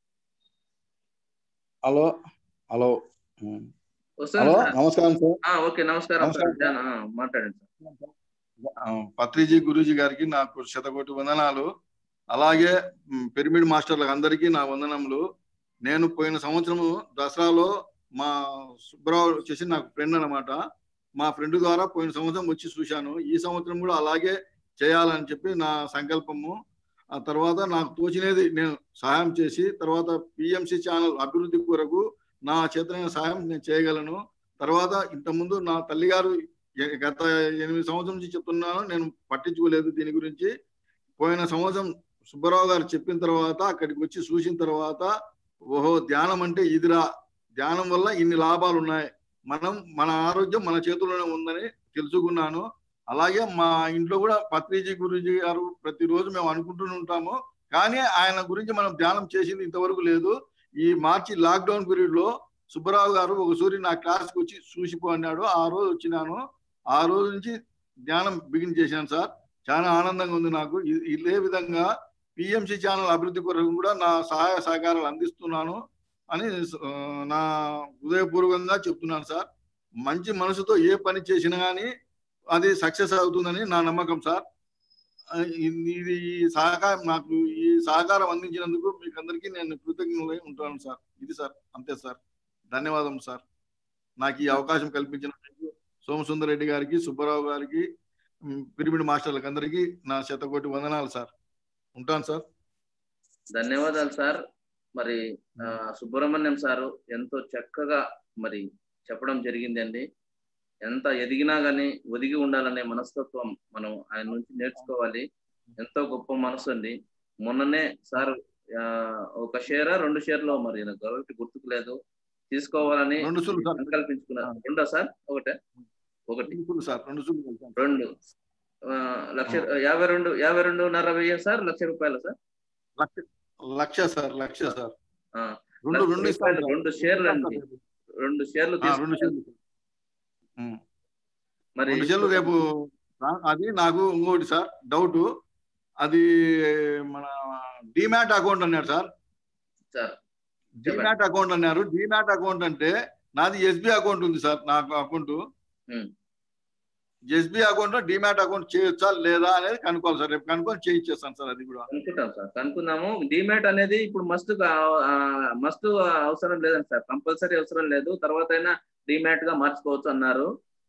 హలో హలో ఉమ్. వస్తుంది హలో సార్ నమస్కారం సార్ ఆ, ఓకే నమస్కారం సార్ నమస్కారం. జాన్, ఆ, మాట్లాడండి సార్ ఆ, పత్రిజీ గురూజీ గారికి నాకు శతకోటి వందనాలు అలాగే ఉమ్, పిరమిడ్ మాస్టర్లకు అందరికీ నా వందనములు నేను పోయిన సంవత్సరము దసరాలో మా సుబ్రావు వచ్చేసి నాకు ఫ్రెండ్ అన్నమాట మా ఫ్రెండ్ ద్వారా పోయిన సంవత్సరం వచ్చి చూశాను ఈ సంవత్సరం కూడా అలాగే చేయాలని చెప్పి నా సంకల్పము ఆ తర్వాత నాకు తోచినది నేను సహాయం చేసి తర్వాత పిఎంసి ఛానల్ అభివృద్ధి కొరకు నా చేతనైన సహాయం నేను చేయగలను తర్వాత ఇంతకుముందు నా తల్లిగారు ఎ- గత ఎనిమిది సంవత్సరం నుంచి చెప్తున్నాను నేను పట్టించుకోలేదు దీని గురించి పోయిన సంవత్సరం సుబ్బారావు గారు చెప్పిన తర్వాత అక్కడికి వచ్చి చూసిన తర్వాత ఓహో ధ్యానం అంటే ఇదిరా ధ్యానం వల్ల ఇన్ని లాభాలు ఉన్నాయి మనం మన ఆరోగ్యం మన చేతుల్లోనే ఉందని తెలుసుకున్నాను అలాగే మా ఇంట్లో కూడా పత్రిజీ గురూజీ గారు ప్రతిరోజు మేము అనుకుంటూ ఉంటాము కానీ ఆయన గురించి మనం ధ్యానం చేసింది ఇంతవరకు లేదు ఈ మార్చి లాక్డౌన్ పీరియడ్ లో సుబ్బరావు గారు ఒక సూర్యు నా క్లాస్కి వచ్చి చూసిపో అన్నాడు ఆ రోజు వచ్చినాను ఆ రోజు నుంచి ధ్యానం బిగిన్ చేశాను సార్ చాలా ఆనందంగా ఉంది నాకు ఇ- ఇదే విధంగా పిఎంసి ఛానల్ అభివృద్ధి కొరకు కూడా నా సహాయ సహకారాలు అందిస్తున్నాను అని ఆ, నా హృదయపూర్వకంగా చెప్తున్నాను సార్ మంచి మనసుతో ఏ పని చేసినా కానీ అది సక్సెస్ అవుతుందని నా నమ్మకం సార్ ఆ, ఇది ఇది ఈ సహకారం నాకు ఈ సహకారం అందించినందుకు మీకు అందరికీ నేను కృతజ్ఞులై ఉంటాను సార్ ఇది సార్ అంతే సార్ ధన్యవాదం సార్ నాకు ఈ అవకాశం కల్పించినందుకు సోమసుందర్ రెడ్డి గారికి సుబ్బారావు గారికి ఉమ్, పిరమిడ్ మాస్టర్లకు అందరికీ నా శతకోటి వందనాలు సార్ ఉంటాను సార్ ధన్యవాదాలు సార్ మరి ఆ, సుబ్రహ్మణ్యం సారు ఎంతో చక్కగా మరి చెప్పడం జరిగిందండి ఎంత ఎదిగినా గానీ ఒదిగి ఉండాలనే మనస్తత్వం మనం ఆయన నుంచి నేర్చుకోవాలి ఎంతో గొప్ప మనసు అండి మొన్ననే సార్ ఆ, ఒక షేరా రెండు షేర్లో మరి నాకు కాబట్టి గుర్తుకు లేదు తీసుకోవాలని రెండు సులు సార్ సంకల్పించుకున్నారు రెండో సార్ ఒకటే ఒకటి రెండు సులు సార్ రెండు సులు కలిసాను. రెండు ఆ, లక్ష యాభై రెండు యాభై రెండున్నర వెయ్యి సార్ లక్ష రూపాయలు సార్ లక్ష లక్ష సార్ లక్ష సార్ ఆ, రెండు లక్ష రెండు ఇస్తాను రూపాయలు, సార్. రెండు షేర్లు అండి రెండు షేర్లు ఆ, రెండు తీసుకున్నారు. షేర్లు ఉమ్. మరి రెండు షేర్లు రేపు రా- అది నాకు ఇంకోటి సార్ డౌట్ అది మన డిమాట్ అకౌంట్ అన్నారు సార్ సార్ డిమాట్ అకౌంట్ అన్నారు డిమాట్ అకౌంట్ అంటే నాది ఎస్బీ అకౌంట్ ఉంది సార్ నాకు అకౌంట్ ఉమ్. ఎస్బీ అకౌంట్ లో డిమాట్ అకౌంట్ చేయొచ్చా లేదా అనేది కనుక్కోవాలి సార్ రేపు కనుక్కొని చేయించేస్తాను సార్ అది కూడా అనుకుంటాం సార్ కనుక్కుందాము డిమాట్ అనేది ఇప్పుడు మస్ట్ మస్ట్ అవసరం లేదండి సార్ కంపల్సరీ అవసరం లేదు తర్వాత అయినా డిమాట్ గా మార్చుకోవచ్చు అన్నారు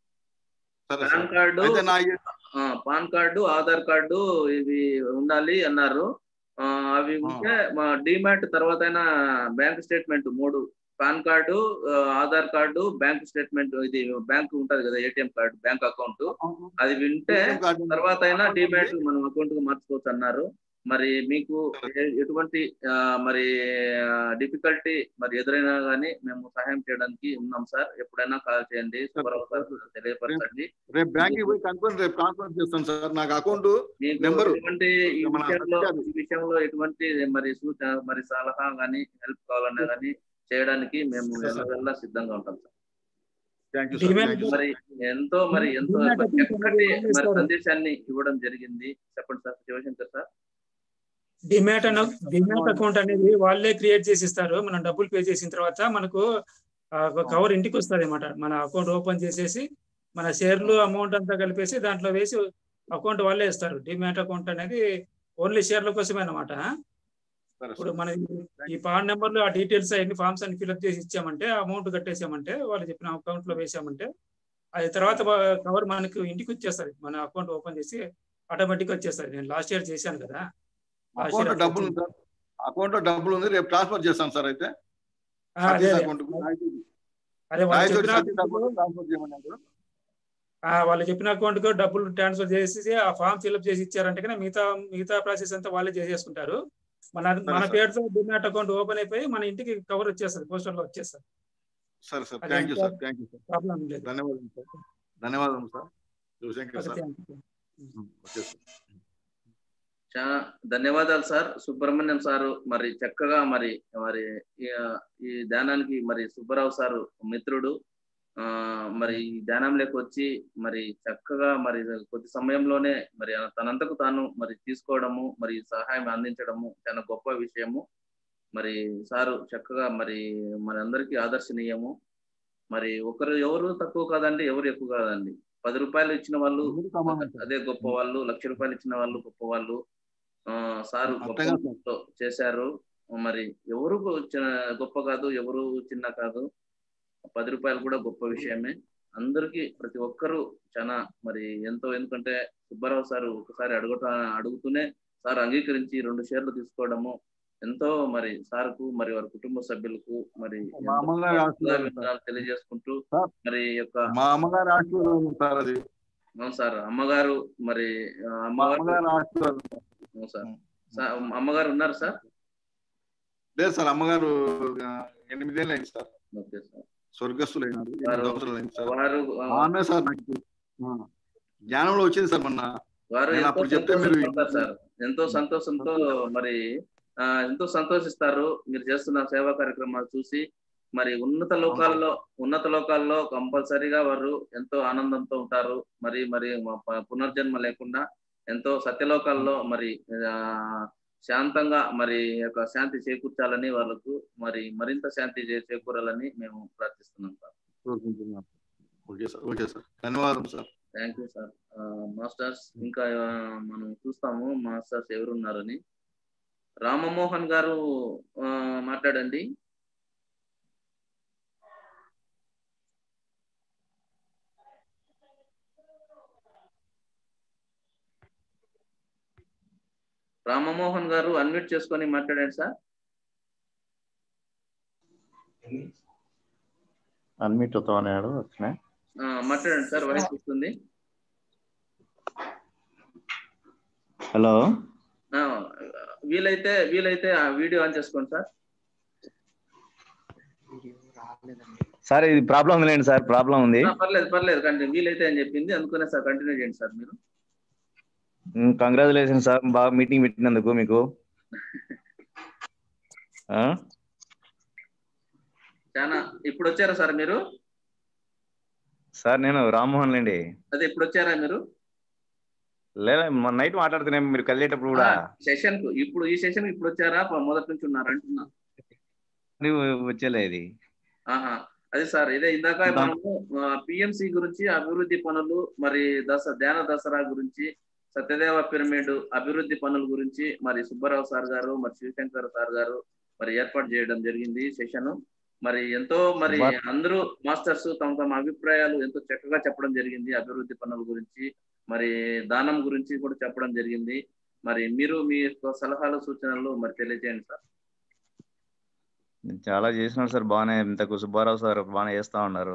సరే పాన్ సార్ కార్డు అయితే నా ఆ, పాన్ కార్డు ఆధార్ కార్డు ఇవి ఉండాలి అన్నారు ఆ, అవి ఉంటే మా డిమాట్ తర్వాత అయినా బ్యాంక్ స్టేట్మెంట్ మూడు పాన్ కార్డు ఆ, ఆధార్ కార్డు బ్యాంక్ స్టేట్మెంట్ ఇది బ్యాంక్ ఉంటది కదా ఏటీఎం కార్డు బ్యాంక్ అకౌంట్ అది వింటే తర్వాత అయినా డిమాట్ మనం అకౌంట్ గా మార్చుకోవచ్చు అన్నారు మరి మీకు ఎ- ఎటువంటి ఆ, మరి డిఫికల్టీ మరి ఎదురైనా గానీ మేము సహాయం చేయడానికి ఉన్నాం సార్ ఎప్పుడైనా కాల్ చేయండి సుబ్బారావు సార్ తెలియపరచండి రేపు బ్యాంక్ పోయి కనుక్కొని రేపు ట్రాన్స్ఫర్ చేస్తాను సార్ నాకు అకౌంట్ మీకు నెంబర్ ఎటువంటి ఈ మన విషయంలో అధికారి. ఈ విషయంలో ఎటువంటి మరి సూచన మరి సలహా గానీ హెల్ప్ కావాలన్నా గానీ చేయడానికి మేము ఎల్లవెల్లా సిద్ధంగా ఉంటాం sir thank you sir Demand- thank you మరి ఎంతో మరి ఎంతో Demand account చక్కటి ఏం మరి చేస్తారు? సందేశాన్ని ఇవ్వడం జరిగింది చెప్పండి సార్ శివశంకర్ సార్ డిమాట్ అన్న డిమాట్ అకౌంట్ అనేది వాళ్ళే క్రియేట్ చేసి ఇస్తారు మనం డబ్బులు పే చేసిన తర్వాత మనకు కవర్ ఇంటికి వస్తుంది అనమాట మన అకౌంట్ ఓపెన్ చేసేసి మన షేర్లు అమౌంట్ అంతా కలిపేసి దాంట్లో వేసి అకౌంట్ వాళ్ళే ఇస్తారు డిమాట్ అకౌంట్ అనేది ఓన్లీ షేర్ల కోసమే అనమాట సరే ఇప్పుడు సార్ మన ఈ పాన్ నెంబర్లు ఆ డీటెయిల్స్ అన్ని ఫామ్స్ అన్ని ఫిల్అప్ చేసి ఇచ్చామంటే అమౌంట్ కట్టేసామంటే వాళ్ళు చెప్పిన అకౌంట్ లో వేసామంటే అది తర్వాత కవర్ మనకు ఇంటికి వచ్చేస్తుంది మన అకౌంట్ ఓపెన్ చేసి ఆటోమేటిక్ వచ్చేస్తుంది నేను లాస్ట్ ఇయర్ చేశాను కదా లాస్ట్ అకౌంట్ ఇయర్ డబ్బులు ఉంది సార్ అకౌంట్ లో డబ్బులు ఉంది రేపు ట్రాన్స్ఫర్ చేస్తాను సార్ అయితే అదే అదే. అకౌంట్ అదే వాళ్ళు చెప్పిన ట్రాన్స్ఫర్ చేయమన్నారు ఆ, వాళ్ళు చెప్పిన అకౌంట్ కు డబ్బులు ట్రాన్స్ఫర్ చేసి ఆ ఫామ్ ఫిల్అప్ చేసి ఇచ్చారంటే కనుక మిగతా మిగతా ప్రాసెస్ అంతా వాళ్ళే చేసేసుకుంటారు మన మన సార్. పేరుతో డిమాట్ అకౌంట్ ఓపెన్ అయిపోయి మన ఇంటికి కవర్ వచ్చేస్తుంది పోస్టర్ లో వచ్చేస్తుంది సరే సార్ అదే థ్యాంక్ యూ ఇంకా- sir thank you sir problem లేదు ధన్యవాదాలు సార్ ధన్యవాదాలు sir Shivashankar okay, sir thank you. Okay sir చాలా ధన్యవాదాలు సార్ సుబ్రహ్మణ్యం సారు మరి చక్కగా మరి మరి ఈ- ఈ ధ్యానానికి మరి సుబ్బరావు సారు మిత్రుడు ఆ మరి ఈ ధ్యానంలోకి వచ్చి మరి చక్కగా మరి కొద్ది సమయంలోనే మరి తనంతకు తాను మరి తీసుకోవడము మరి సహాయం అందించడము చాలా గొప్ప విషయము మరి సారు చక్కగా మరి మన అందరికీ ఆదర్శనీయము మరి ఒకరు ఎవరు తక్కువ కాదండి ఎవరు ఎక్కువ కాదండి పది రూపాయలు ఇచ్చిన వాళ్ళు అందరూ సమానం సార్. అదే గొప్ప వాళ్ళు లక్ష రూపాయలు ఇచ్చిన వాళ్ళు గొప్ప వాళ్ళు ఆ సారు గొప్ప అంతేగా సార్. మనసుతో చేశారు మరి ఎవరు చి- గొప్ప కాదు ఎవరు చిన్న కాదు పది రూపాయలు కూడా గొప్ప విషయమే అందరికీ ప్రతి ఒక్కరూ చాలా మరి ఎంతో ఎందుకంటే సుబ్బారావు సార్ ఒకసారి అడుగుతా అడుగుతూనే సార్ అంగీకరించి రెండు షేర్లు తీసుకోవడము ఎంతో మరి సార్కు మరి వారి కుటుంబ సభ్యులకు మరి మా ఎంతో అమ్మగారి ఆశీర్వాదం సార్. అభినందనలు తెలియజేసుకుంటూ సార్. మరి యొక్క మా అమ్మగారి ఆశీర్వాదం సార్ అది అవును సార్ అమ్మగారు మరి ఆ, మా అమ్మగారు అమ్మగారి ఆశీర్వాదం అవును సార్ సార్, అమ్మగారు ఉన్నారు సార్ లేదు సార్ అమ్మగారు ఆ, ఎనిమిదేళ్ళు అయింది సార్ ఓకే సార్ స్వర్గస్థులు అయినారు ఎనిమిది వారు- సంవత్సరాలు అయింది సార్ వారు ఆ, మా అన్నే సార్ నాకు ఆ, జ్ఞానంలో వచ్చింది సార్ మొన్న వారు నేను ఎంతో అప్పుడు చెప్తే మీరు సంతోషపడతారు సార్ ఎంతో సంతోషంతో మరి ఆ, ఎంతో సంతోషిస్తారు మీరు చేస్తున్న సేవా కార్యక్రమాలు చూసి మరి ఉన్నత లోకాల్లో ఉన్నత లోకాల్లో కంపల్సరీగా వారు ఎంతో ఆనందంతో ఉంటారు మరి మరి మ- ప- పునర్జన్మ లేకుండా ఎంతో సత్యలోకాల్లో మరి ఆ, శాంతంగా మరి యొక్క శాంతి చేకూర్చాలని వాళ్ళకు మరి మరింత శాంతి చే- చేకూరాలని మేము ప్రార్థిస్తున్నాం sir okay sir okay sir ధన్యవాదం sir thank you sir masters ఇంకా ఆ, మనం చూస్తాము మాస్టర్స్ ఎవరున్నారని రామమోహన్ గారు ఆ, మాట్లాడండి రామమోహన్ గారు అన్మ్యూట్ చేసుకొని మాట్లాడండి సార్ అన్మిట్ అవుతామన్నాడు వచ్చిన ఆ, మాట్లాడండి సార్ వాయిస్ వస్తుంది హలో ఆ, వీలైతే వీలైతే ఆ వీడియో ఆన్ చేసుకోండి సార్ సార్ ఇది ప్రాబ్లం ఉందిలేండి సార్ ప్రాబ్లం ఉంది ఆ, పర్లేదు పర్లేదు కంటిన్యూ వీలైతే అని చెప్పింది అందుకనే సార్ కంటిన్యూ చేయండి సార్ మీరు కంగ్రాచులేషన్ సార్ బాగా మీటింగ్ పెట్టినందుకు మీకు ఆ? చాలా ఇప్పుడు వచ్చారా సార్ మీరు సార్ నేను రామ్మోహన్ లేండి అదే ఇప్పుడు వచ్చారా మీరు లేదా నైట్ మాట్లాడుతున్నాం మీరు కలిసేటప్పుడు కూడా సెషన్ కు ఇప్పుడు ఈ సెషన్ ఇప్పుడు వచ్చారా ప- మొదటి నుంచి ఉన్నారు అంటున్నా నువ్వు వచ్చేలే ఇది ఆహా అదే సార్ ఇదే ఇందాక మనము పిఎంసి గురించి అభివృద్ధి పనులు మరి దస ధ్యాన దసరా గురించి సత్యదేవ పిరమిడ్ అభివృద్ధి పనుల గురించి మరి సుబ్బారావు సార్ గారు మరి శివశంకర్ సార్ గారు మరి ఏర్పాటు చేయడం జరిగింది సెషన్ మరి ఎంతో మరి బా- అందరూ మాస్టర్స్ తమ తమ అభిప్రాయాలు ఎంతో చక్కగా చెప్పడం జరిగింది అభివృద్ధి పనుల గురించి మరి దానం గురించి కూడా చెప్పడం జరిగింది మరి మీరు మీ యొక్క సలహాలు సూచనలు మరి తెలియజేయండి సార్ చాలా చేసినారు సార్ బాగానే ఇంతకు సుబ్బారావు సార్ బాగానే చేస్తా ఉన్నారు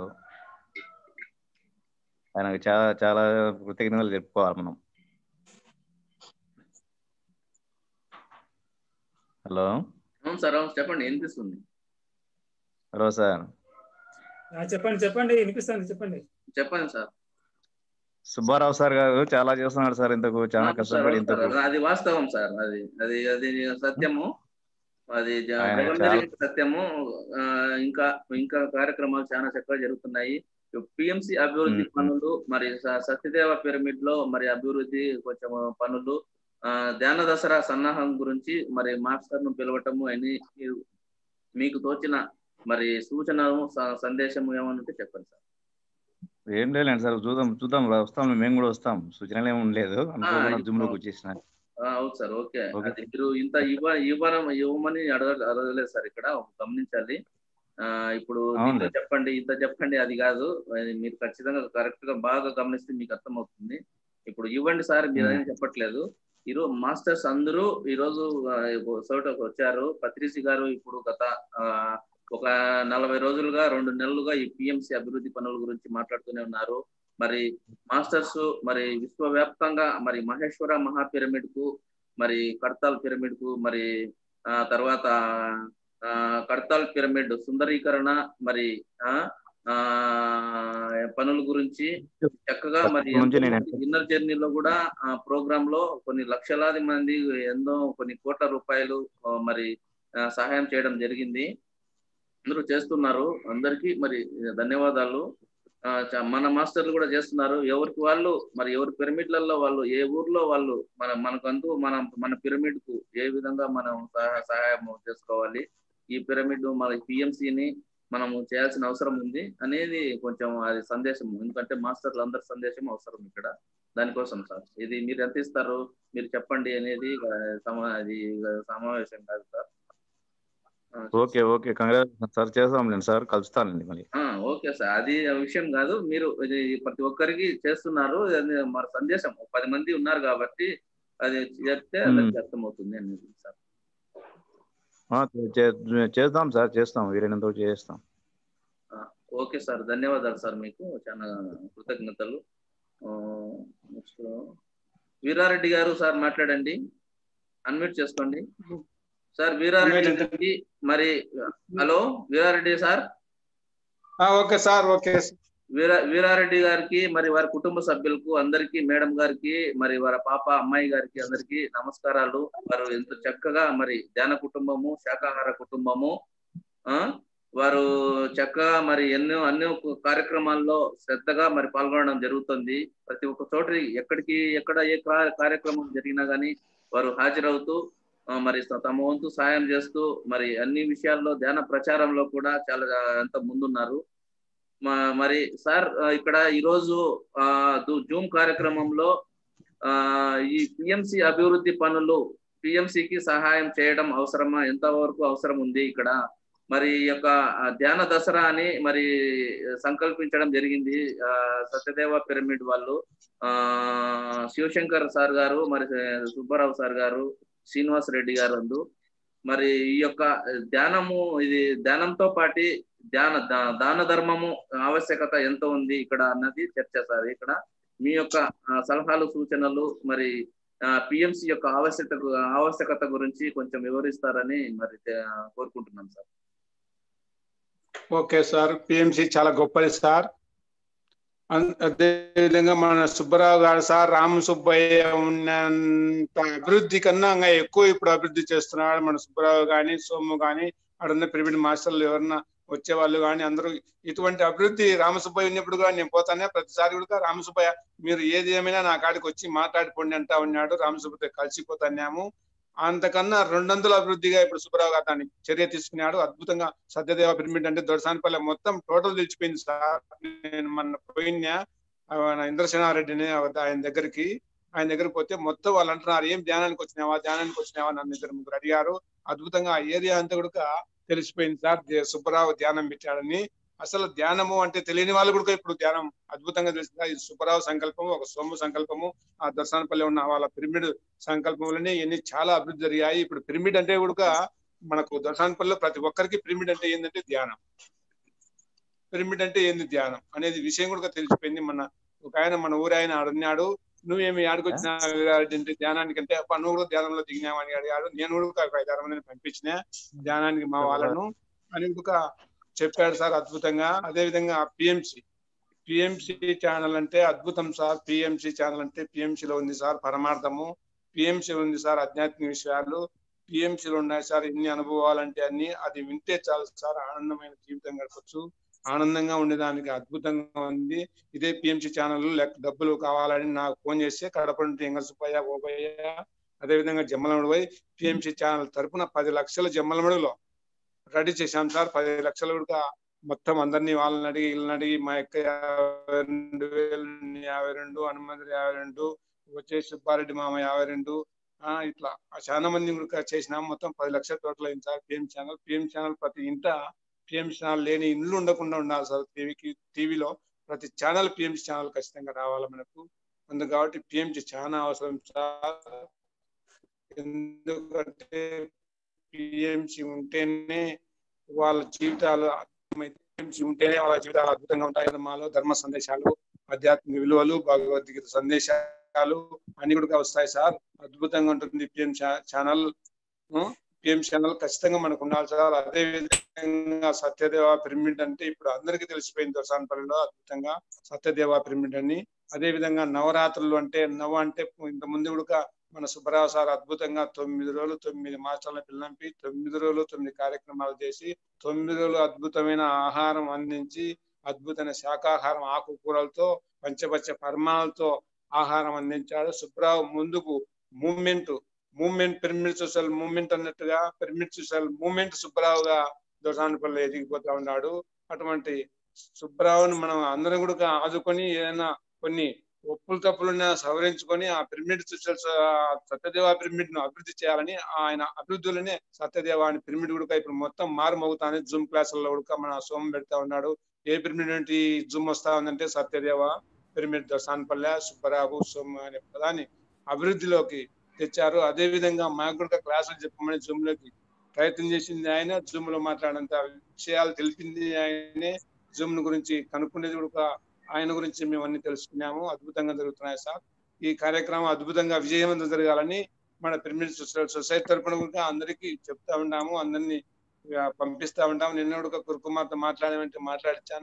ఆయనకు చాలా చాలా కృతజ్ఞతలు చెప్పుకోవాలి మనం హలో అవును సార్ అవును చెప్పండి వినిపిస్తుంది హలో సార్ ఆ, చెప్పండి చెప్పండి వినిపిస్తుంది చెప్పండి చెప్పండి సార్ సుబ్బారావు సార్ గారు చాలా చేస్తున్నాడు సార్ ఇంతకు చాలా అవును సార్, కష్టపడి అవును ఇంతకు సార్. అది వాస్తవం సార్ అది అది అది సత్యము అది జ- ఆయన జగన్ చాలా- జరిగిన సత్యము ఆ, ఇంకా ఇంకా కార్యక్రమాలు చాలా చక్కగా జరుగుతున్నాయి పిఎంసి అభివృద్ధి మ్మ్. పనులు మరి స- సత్యదేవ పిరమిడ్ లో మరి అభివృద్ధి కొంచెం పనులు ఆ, ధ్యాన దసరా సన్నాహం గురించి మరి మాస్టర్ ను పిలవటము అని మీరు- మీకు తోచిన మరి సూచనలు స- సందేశము ఏమన్నా ఉంటే చెప్పండి సార్ ఏం లేదండి సార్ చూద్దాం చూద్దాం వస్తాం మేము కూడా వస్తాం సూచనలు ఏమి ఉండలేదు అనుకోకుండా ఇప్పుడు- జూమ్ లోకి వచ్చేసిన ఆ, అవును సార్ ఓకే ఓకే. అది మీరు ఇంత ఇవ్వ ఇవ్వడం ఇవ్వమని అడగ అడగలేదు సార్ ఇక్కడ గమనించాలి ఆ ఇప్పుడు అవునులే. ఇంత చెప్పండి ఇంత చెప్పండి అది కాదు అది మీరు ఖచ్చితంగా కరెక్ట్ గా బాగా గమనిస్తే మీకు అర్థమవుతుంది ఇప్పుడు ఇవ్వండి సార్ మీరు ఏం చెప్పట్లేదు ఈరోజు మాస్టర్స్ అందరూ ఈ రోజు ఆ, చోటకు వచ్చారు పత్రిసి గారు ఇప్పుడు గత ఆ, ఒక నలభై రోజులుగా రెండు నెలలుగా ఈ పిఎంసి అభివృద్ధి పనుల గురించి మాట్లాడుతూనే ఉన్నారు మరి మాస్టర్స్ మరి విశ్వవ్యాప్తంగా మరి మహేశ్వర మహా పిరమిడ్ కు మరి కడతాల్ పిరమిడ్ కు మరి ఆ తర్వాత ఆ కడతాల్ పిరమిడ్ సుందరీకరణ మరి ఆ ఆ పనుల గురించి చక్కగా మరి నుంచి నేను ఇన్నర్ జర్నీలో కూడా ఆ ప్రోగ్రామ్ లో కొన్ని లక్షలాది మంది ఎన్నో కొన్ని కోట్ల రూపాయలు ఆ, మరి ఆ, సహాయం చేయడం జరిగింది అందరూ చేస్తున్నారు అందరికీ మరి ధన్యవాదాలు ఆ, చ- మన మాస్టర్లు కూడా చేస్తున్నారు ఎవరికి వాళ్ళు మరి ఎవరి పిరమిడ్లలో వాళ్ళు ఏ ఊర్లో వాళ్ళు మన మనకంటూ మన మన పిరమిడ్ కు ఏ విధంగా మనం సహా- సహాయం చేసుకోవాలి ఈ పిరమిడ్ మన పిఎంసిని మనము చేయాల్సిన అవసరం ఉంది అనేది కొంచెం అది సందేశం ఎందుకంటే మాస్టర్లు అందరి సందేశం అవసరం ఇక్కడ దానికోసం సార్ ఇది మీరు ఎంత ఇస్తారు మీరు చెప్పండి అనేది ఆ, సమా అది సమావేశం కాదు సార్ ఆ, ఓకే ఓకే కంగ్రాచులేషన్ సార్ చేస్తాంలేండి సార్ కలుస్తానండి మళ్ళీ ఆ, ఓకే సార్ అది ఆ విషయం కాదు మీరు ఇది ప్రతి ఒక్కరికి చేస్తున్నారు అది మరి సందేశం ఒక పది మంది ఉన్నారు కాబట్టి అది చెప్తే అందరికి అర్థమవుతుంది అనేది సార్ ఆ, చే- చేస్తాం సార్ చేస్తాం వీరైనంత వరకు చేస్తాం ఆ, ఓకే సార్ ధన్యవాదాలు సార్ మీకు చాలా కృతజ్ఞతలు ఆ, నెక్స్ట్ వీరారెడ్డి గారు సార్ మాట్లాడండి అన్మ్యూట్ చేసుకోండి సార్ వీరారెడ్డి గారికి మరి hello Veerareddy sir okay sir okay Veera Veerareddy గారికి మరి వారి కుటుంబ సభ్యులకు అందరికీ మేడం గారికి మరి వారి పాప అమ్మాయి గారికి అందరికీ నమస్కారాలు వారు ఎంత చక్కగా మరి ధ్యాన కుటుంబము శాకాహార కుటుంబము ఆ వారు చక్కగా మరి ఎన్నో అన్ని కార్యక్రమాల్లో శ్రద్ధగా మరి పాల్గొనడం జరుగుతుంది ప్రతి ఒక్క చోట ఎక్కడికి ఎక్కడ ఏ కా- కార్యక్రమం జరిగినా గానీ వారు హాజరవుతూ ఆ, మరి తమ వంతు సాయం చేస్తూ మరి అన్ని విషయాల్లో ధ్యాన ప్రచారంలో కూడా చాలా ఎంత ముందున్నారు మా- మరి సార్ ఆ, ఇక్కడ ఈరోజు ఆ, దు- జూమ్ కార్యక్రమంలో ఆ ఈ పిఎంసి అభివృద్ధి పనులు PMC కి సహాయం చేయడం అవసరమా ఎంత వరకు అవసరం ఉంది ఇక్కడ మరి ఈ యొక్క ఆ, ధ్యాన దసరా అని మరి సంకల్పించడం జరిగింది ఆ, సత్యదేవ పిరమిడ్ వాళ్ళు ఆ శివశంకర్ సార్ గారు మరి సుబ్బారావు సార్ గారు శ్రీనివాస్ రెడ్డి గారు అందు మరి ఈ యొక్క ధ్యానము ఇది ధ్యానంతో పాటి ధ్యాన దా- దాన ధర్మము ఆవశ్యకత ఎంత ఉంది ఇక్కడ అన్నది చర్చ సార్ ఇక్కడ మీ యొక్క ఆ, సలహాలు సూచనలు మరి పిఎంసి యొక్క ఆవశ్యకత ఆవశ్యకత గురించి కొంచెం వివరిస్తారని మరి ఆ, కోరుకుంటున్నాం సార్ ఓకే సార్ పిఎంసి చాలా గొప్పది సార్ అన్- అదే విధంగా మన సుబ్బరావు గారు సార్ రామ సుబ్బయ్య ఉన్నంత అభివృద్ధి కన్నా ఇంకా ఎక్కువ ఇప్పుడు అభివృద్ధి చేస్తున్నాడు మన సుబ్బరావు గాని సోము గాని అడున్న పిరమిడ్ మాస్టర్లు ఎవరన్నా వచ్చే వాళ్ళు కానీ అందరూ ఇటువంటి అభివృద్ధి రామసుబ్బయ్య ఉన్నప్పుడు కూడా నేను పోతానే ప్రతిసారి కూడా రామసుబ్బయ్య మీరు ఏది ఏమైనా నా కాడికి వచ్చి మాట్లాడుకోండి అంటా ఉన్నాడు రామసుబ్బయ్య కలిసిపోతున్నాము అంతకన్నా రెండొంతుల అభివృద్ధిగా ఇప్పుడు సుబ్బరావు గారు దాన్ని చర్య తీసుకున్నాడు అద్భుతంగా సత్యదేవ పిరమిడ్ అంటే దొరసానిపల్లె మొత్తం టోటల్ తెలిసిపోయింది సార్ నేను మొన్న పోయినా ఆయన ఇంద్రసేనారెడ్డిని ఆయన దగ్గరికి ఆయన దగ్గరికి పోతే మొత్తం వాళ్ళు అంటున్నారు ఏం ధ్యానానికి వచ్చినావా ధ్యానానికి వచ్చినావా నన్ను ఇద్దరు ముగ్గురు అడిగారు అద్భుతంగా ఆ ఏరియా అంతా కూడా తెలిసిపోయింది సార్ దే- సుబ్బరావు ధ్యానం పెట్టాడని అసలు ధ్యానము అంటే తెలియని వాళ్ళు కూడా ఇప్పుడు ధ్యానం అద్భుతంగా తెలిసింది ఇది సుబ్బరావు సంకల్పము ఒక సొమ్ము సంకల్పము ఆ దర్శనపల్లి ఉన్న వాళ్ళ పిరమిడ్ సంకల్పంలోనే ఇవన్నీ చాలా అభివృద్ధి జరిగాయి ఇప్పుడు పిరమిడ్ అంటే కూడా మనకు దర్శనపల్లిలో ప్రతి ఒక్కరికి పిరమిడ్ అంటే ఏంటంటే ధ్యానం పిరమిడ్ అంటే ఏంది ధ్యానం అనేది విషయం కూడా తెలిసిపోయింది మన ఒక ఆయన మన ఊరి ఆయన అడిగినాడు నువ్వేమి ఆడికి వచ్చిన అంటే ధ్యానానికి అంటే అప్ప నువ్వు కూడా ధ్యానంలో దిగినావని అడిగాడు నేను కూడా ఒక ఐదారు మందిని పంపించిన ధ్యానానికి మా వాళ్ళను అని కూడా చెప్పాడు సార్ అద్భుతంగా అదే విధంగా పిఎంసి పిఎంసి ఛానల్ అంటే అద్భుతం సార్ పిఎంసి ఛానల్ అంటే PMC లో ఉంది సార్ పరమార్థము పిఎంసి ఉంది సార్ ఆధ్యాత్మిక విషయాలు PMC లో ఉన్నాయి సార్ ఎన్ని అనుభవాలు అంటే అన్ని అది వింటే చాలు సార్ ఆనందమైన జీవితం గడపచ్చు ఆనందంగా ఉండేదానికి అద్భుతంగా ఉంది ఇదే పిఎంసి ఛానల్ లెక్క డబ్బులు కావాలని నాకు ఫోన్ చేస్తే కడప నుండి ఎంగ సుబ్బయ్య ఓబయ్య అదే విధంగా జమ్మలమడు పోయి పిఎంసి ఛానల్ తరపున పది లక్షల జమ్మలమడులో రెడీ చేశాం సార్ పది లక్షలు కూడా మొత్తం అందరినీ వాళ్ళని అడిగి వీళ్ళని అడిగి మా యొక్క యాభై రెండు వేలు యాభై రెండు హనుమంతుడు యాభై రెండు వచ్చేసి సుబ్బారెడ్డి మామ యాభై రెండు ఆ ఇట్లా చాలా మంది కూడా చేసినాం మొత్తం పది లక్షల టోటల్ అయింది sir PM channel PM channel ప్రతి ఇంట పిఎం ఛానల్ లేని ఇల్లు ఉండకుండా ఉండాలి సార్ టీవీకి టీవీలో ప్రతి ఛానల్ పిఎంసి ఛానల్ ఖచ్చితంగా రావాలి మనకు అందుకు కాబట్టి పిఎంసి చాలా అవసరం సార్ ఎందుకంటే పిఎంసి ఉంటేనే వాళ్ళ జీవితాలు అద్భుతమైతే PMC ఉంటేనే వాళ్ళ జీవితాలు అద్భుతంగా ఉంటాయి ధర్మాలు ధర్మ సందేశాలు ఆధ్యాత్మిక విలువలు భగవద్గీత సందేశాలు అన్ని కూడా వస్తాయి సార్ అద్భుతంగా ఉంటుంది పిఎం ఛానల్ పిఎం ఛానల్ ఖచ్చితంగా మనకు ఉండాలి సార్ అదే విధంగా సత్యదేవ పిరమిడ్ అంటే ఇప్పుడు అందరికీ తెలిసిపోయింది దర్శనపల్లిలో అద్భుతంగా సత్యదేవ పిరమిడ్ అని అదే విధంగా నవరాత్రులు అంటే నవ అంటే ఇంత ముందు కూడా మన సుబ్బరావు సార్ అద్భుతంగా తొమ్మిది రోజులు తొమ్మిది మాస్టర్ల పిల్లంపి తొమ్మిది రోజులు తొమ్మిది కార్యక్రమాలు చేసి తొమ్మిది రోజులు అద్భుతమైన ఆహారం అందించి అద్భుతమైన శాకాహారం ఆకుకూరలతో పంచపచ్చ పరమాలతో ఆహారం అందించాడు సుబ్రావు ముందుకు movement movement pyramid social movement అన్నట్టుగా పిరమిడ్ సోషల్ మూమెంట్ సుబ్రావుగా దొరసానపల్లి ఎదిగిపోతా ఉన్నాడు అటువంటి సుబ్రావుని మనం అందరం కూడా ఆదుకొని ఏదైనా కొన్ని ఒప్పులు తప్పులున్న సవరించుకొని ఆ పిరమిడ్ సోషల్ సత్యదేవ పిరమిడ్ ను అభివృద్ధి చేయాలని ఆయన అభివృద్ధిలోనే సత్యదేవ అని పిరమిడ్ కూడా ఇప్పుడు మొత్తం మారుమోగుతానే జూమ్ క్లాసుల్లో కూడా మన సోమం పెడతా ఉన్నాడు ఏ పిరమిడ్ నుండి జూమ్ వస్తా ఉందంటే సత్యదేవ పిరమిడ్ దర్శాన్పల్లె సుబ్బరావు సోమ అనే పదాన్ని అభివృద్ధిలోకి తెచ్చారు అదే విధంగా మాకు కూడా క్లాసులు చెప్పమని జూమ్ లోకి ప్రయత్నం చేసింది ఆయన జూమ్ లో మాట్లాడంత విషయాలు తెలిపింది ఆయనే జూమ్ గురించి కనుక్కునేది కూడా ఆయన గురించి మేము అన్ని తెలుసుకున్నాము అద్భుతంగా జరుగుతున్నాయి సార్ ఈ కార్యక్రమం అద్భుతంగా విజయవంతం జరగాలని మన పిరమిడ్ సొసైటీ తరపున కూడా అందరికీ చెప్తా ఉన్నాము అందరినీ పంపిస్తా ఉంటాము నిన్న కూడా కురుకుమార్తో మాట్లాడమంటే మాట్లాడించాను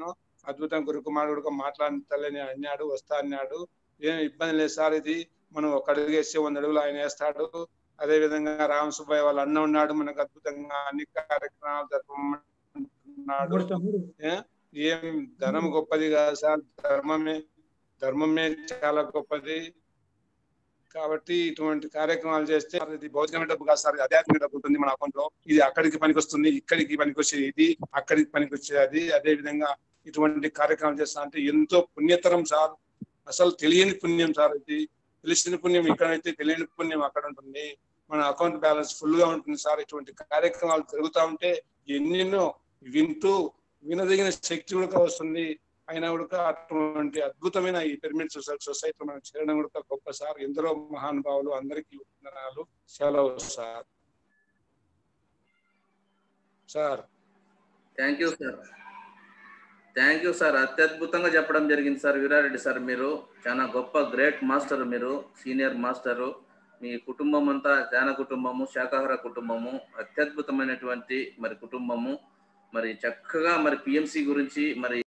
అద్భుతం గురుకుమారుడు కూడా మాట్లాడతలేని అన్నాడు వస్తా అన్నాడు ఏం ఇబ్బంది లేదు సార్ ఇది మనం ఒక అడుగు వేస్తే వంద అడుగులు ఆయన వేస్తాడు అదే విధంగా రామ సుబ్బయ్య వాళ్ళ అన్న ఉన్నాడు మనకు అద్భుతంగా అన్ని కార్యక్రమాలు జరపమన్నాడు తమ్ముడు తమ్ముడు ఏ? ఏం ధనం గొప్పది కాదు సార్ ధర్మమే ధర్మమే చాలా గొప్పది కాబట్టి ఇటువంటి కార్యక్రమాలు చేస్తే ఇది భౌతికమైన డబ్బు కాదు సార్ ఇది ఆధ్యాత్మిక డబ్బు ఉంటుంది మన అకౌంట్ లో ఇది అక్కడికి పనికొస్తుంది ఇక్కడికి పనికొచ్చేది ఇది అక్కడికి పనికొచ్చేది అది అదే విధంగా ఇటువంటి కార్యక్రమాలు చేస్తా అంటే ఎంతో పుణ్యతరం సార్ అసలు తెలియని పుణ్యం సార్ ఇది తెలిసిన పుణ్యం ఇక్కడైతే తెలియని పుణ్యం అక్కడ ఉంటుంది మన అకౌంట్ బ్యాలెన్స్ ఫుల్ గా ఉంటుంది సార్ ఇటువంటి కార్యక్రమాలు జరుగుతూ ఉంటే ఎన్నెన్నో వింటూ వినదగిన శక్తి కూడా వస్తుంది అయినా కూడా అటువంటి అద్భుతమైన ఈ పిరమిడ్ సొసైటీ మనం చేరడం కూడా గొప్ప సార్ ఎందరో మహానుభావులు అందరికీ వందనాలు సెలవు sir sir thank you sir thank you sir అత్యద్భుతంగా చెప్పడం జరిగింది సార్ వీరారెడ్డి సార్ మీరు చాలా గొప్ప గ్రేట్ మాస్టర్ మీరు సీనియర్ మాస్టరు మీ కుటుంబం అంతా ధ్యాన కుటుంబము శాకాహార కుటుంబము అత్యద్భుతమైనటువంటి మరి కుటుంబము మరి చక్కగా మరి పిఎంసి గురించి మరి